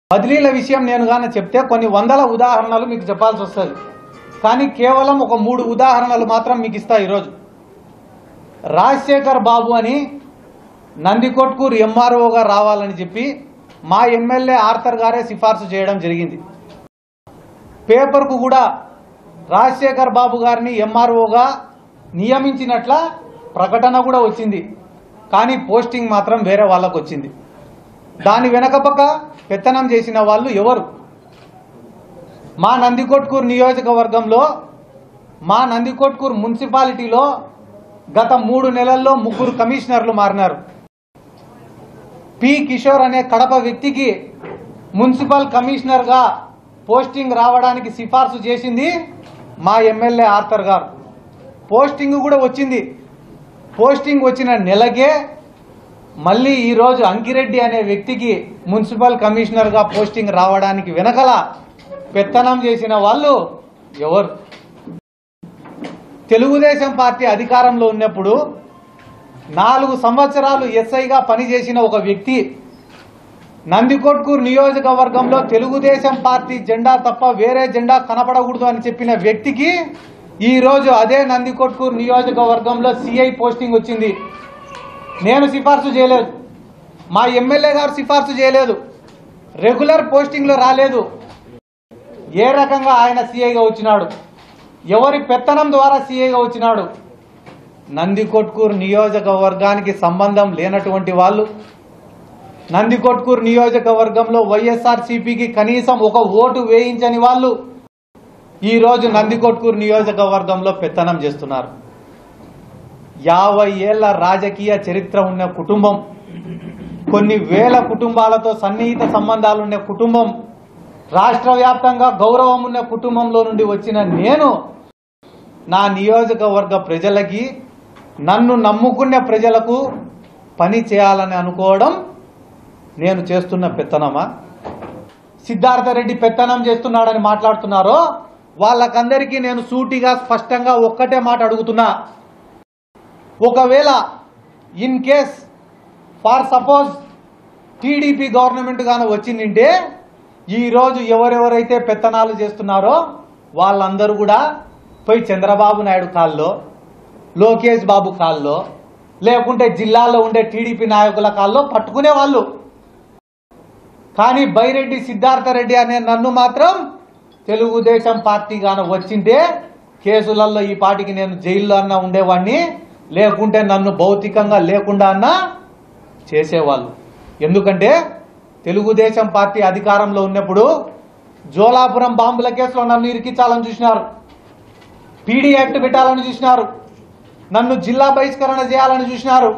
బదిలీల విషయం నేను గానే చెప్తే కొన్ని వందల ఉదాహరణలు మీకు చెప్పాల్సి వస్తుంది కానీ కేవలం ఒక మూడు ఉదాహరణలు మాత్రం మీకు ఇస్తా ఈరోజు రాజశేఖర్ బాబు అని నందికొట్కూరు ఎంఆర్ఓగా రావాలని చెప్పి మా ఎమ్మెల్యే ఆర్థర్ గారే సిఫార్సు చేయడం జరిగింది పేపర్కు కూడా రాజశేఖర్ బాబు గారిని ఎంఆర్ఓగా నియమించినట్ల ప్రకటన కూడా వచ్చింది కానీ పోస్టింగ్ మాత్రం వేరే వాళ్ళకు వచ్చింది దాని వెనకపక్క పెత్తనం చేసిన వాళ్ళు ఎవరు మా నందికొట్కూరు నియోజకవర్గంలో మా నందికొట్కూరు మున్సిపాలిటీలో గత మూడు నెలల్లో ముగ్గురు కమిషనర్లు మారినారు పి కిషోర్ అనే కడప వ్యక్తికి మున్సిపల్ కమిషనర్గా పోస్టింగ్ రావడానికి సిఫార్సు చేసింది మా ఎమ్మెల్యే ఆర్థర్ గారు పోస్టింగ్ కూడా వచ్చింది పోస్టింగ్ వచ్చిన నెలకే మళ్ళీ ఈరోజు అంకిరెడ్డి అనే వ్యక్తికి మున్సిపల్ కమిషనర్గా పోస్టింగ్ రావడానికి వెనకల పెత్తనం చేసిన వాళ్ళు ఎవరు తెలుగుదేశం పార్టీ అధికారంలో ఉన్నప్పుడు నాలుగు సంవత్సరాలు ఎస్ఐగా పనిచేసిన ఒక వ్యక్తి నందికొట్కూరు నియోజకవర్గంలో తెలుగుదేశం పార్టీ జెండా తప్ప వేరే జెండా కనపడకూడదు అని చెప్పిన వ్యక్తికి ఈ రోజు అదే నందికొట్కూరు నియోజకవర్గంలో సిఐ పోస్టింగ్ వచ్చింది నేను సిఫార్సు చేయలేదు మా ఎమ్మెల్యే గారు సిఫార్సు చేయలేదు రెగ్యులర్ పోస్టింగ్లో రాలేదు ఏ రకంగా ఆయన సీఐగా వచ్చినాడు ఎవరి పెత్తనం ద్వారా సీఐగా వచ్చినాడు నందికొట్కూరు నియోజకవర్గానికి సంబంధం లేనటువంటి వాళ్ళు నందికొట్కూరు నియోజకవర్గంలో వైఎస్ఆర్ సిపికి కనీసం ఒక ఓటు వేయించని వాళ్ళు ఈ రోజు నందికొట్కూరు నియోజకవర్గంలో పెత్తనం చేస్తున్నారు యాభై ఏళ్ల రాజకీయ చరిత్ర ఉన్న కుటుంబం కొన్ని వేల కుటుంబాలతో సన్నిహిత సంబంధాలు ఉన్న కుటుంబం రాష్ట్ర వ్యాప్తంగా గౌరవం ఉన్న కుటుంబంలో నుండి వచ్చిన నేను నా నియోజకవర్గ ప్రజలకి నన్ను నమ్ముకున్న ప్రజలకు పని చేయాలని అనుకోవడం నేను చేస్తున్న పెత్తనమా సిద్ధార్థ రెడ్డి పెత్తనం చేస్తున్నాడని మాట్లాడుతున్నారో వాళ్ళకందరికీ నేను సూటిగా స్పష్టంగా ఒక్కటే మాట అడుగుతున్నా ఒకవేళ in case for suppose TDP government గాను వచ్చిందంటే ఈరోజు ఎవరెవరైతే పెత్తనాలు చేస్తున్నారో వాళ్ళందరూ కూడా పోయి చంద్రబాబు నాయుడు కాల్లో లోకేష్ బాబు కాల్లో లేకుంటే జిల్లాలో ఉండే టీడీపీ నాయకుల కాల్లో పట్టుకునే వాళ్ళు కానీ బైరెడ్డి సిద్ధార్థ రెడ్డి అనే నన్ను మాత్రం తెలుగుదేశం పార్టీ గాన వచ్చింటే కేసులలో ఈ పాటికి నేను జైల్లో అన్నా ఉండేవాడిని లేకుంటే నన్ను భౌతికంగా లేకుండా అన్నా చేసేవాళ్ళు ఎందుకంటే తెలుగుదేశం పార్టీ అధికారంలో ఉన్నప్పుడు జోలాపురం బాంబుల కేసులో నన్ను ఇరికించాలని చూసినారు పీడీ యాక్ట్ పెట్టాలని చూసినారు నన్ను జిల్లా బహిష్కరణ చేయాలని చూసినారు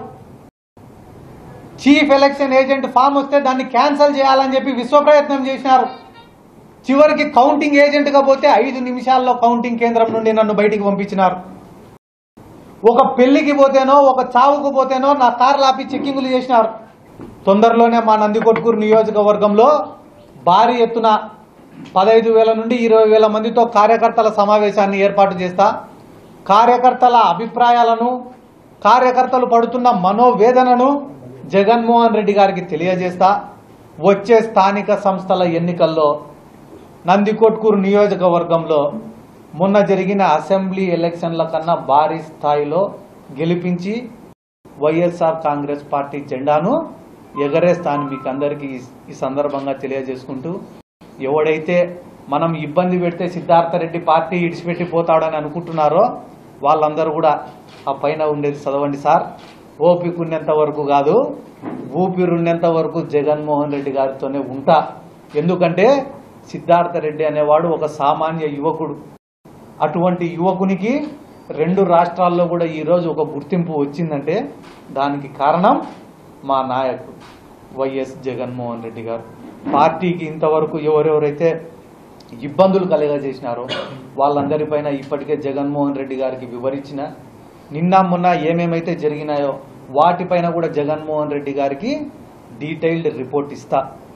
చీఫ్ ఎలక్షన్ ఏజెంట్ ఫామ్ వస్తే దాన్ని క్యాన్సిల్ చేయాలని చెప్పి విశ్వ ప్రయత్నం చేసినారు చివరికి కౌంటింగ్ ఏజెంట్గా పోతే ఐదు నిమిషాల్లో కౌంటింగ్ కేంద్రం నుండి నన్ను బయటికి పంపించినారు ఒక పెళ్లికి పోతేనో ఒక చావుకు పోతేనో నా కార్లు ఆపి చెక్కింగులు చేసినారు తొందరలోనే మా నందికొట్కూరు నియోజకవర్గంలో భారీ ఎత్తున పదహైదు వేల నుండి ఇరవై వేల మందితో కార్యకర్తల సమావేశాన్ని ఏర్పాటు చేస్తా కార్యకర్తల అభిప్రాయాలను కార్యకర్తలు పడుతున్న మనోవేదనను జగన్మోహన్ రెడ్డి గారికి తెలియజేస్తా వచ్చే స్థానిక సంస్థల ఎన్నికల్లో నందికొట్కూరు నియోజకవర్గంలో మొన్న జరిగిన అసెంబ్లీ ఎలక్షన్ల కన్నా భారీ స్థాయిలో గెలిపించి వైఎస్ఆర్ కాంగ్రెస్ పార్టీ జెండాను ఎగరేస్తాను మీకు అందరికీ ఈ- ఈ సందర్భంగా తెలియజేసుకుంటూ ఎవడైతే మనం ఇబ్బంది పెడితే సిద్ధార్థ రెడ్డి పార్టీ ఇడిచిపెట్టి పోతాడని అనుకుంటున్నారో వాళ్ళందరూ కూడా ఆ పైన ఉండేది చదవండి సార్ ఓపిక ఉన్నంత వరకు కాదు ఊపిరున్నంత వరకు జగన్మోహన్ రెడ్డి గారితోనే ఉంటా ఎందుకంటే సిద్ధార్థ రెడ్డి అనేవాడు ఒక సామాన్య యువకుడు అటువంటి యువకునికి రెండు రాష్ట్రాల్లో కూడా ఈరోజు ఒక గుర్తింపు వచ్చిందంటే దానికి కారణం మా నాయకుడు వైఎస్ జగన్మోహన్ రెడ్డి గారు పార్టీకి ఇంతవరకు ఎవరెవరైతే ఇబ్బందులు కలగజేసినారో వాళ్ళందరిపైన ఇప్పటికే జగన్మోహన్ రెడ్డి గారికి వివరించిన నిన్న మొన్న ఏమేమైతే జరిగినాయో వాటిపైన కూడా జగన్మోహన్ రెడ్డి గారికి డీటెయిల్డ్ రిపోర్ట్ ఇస్తా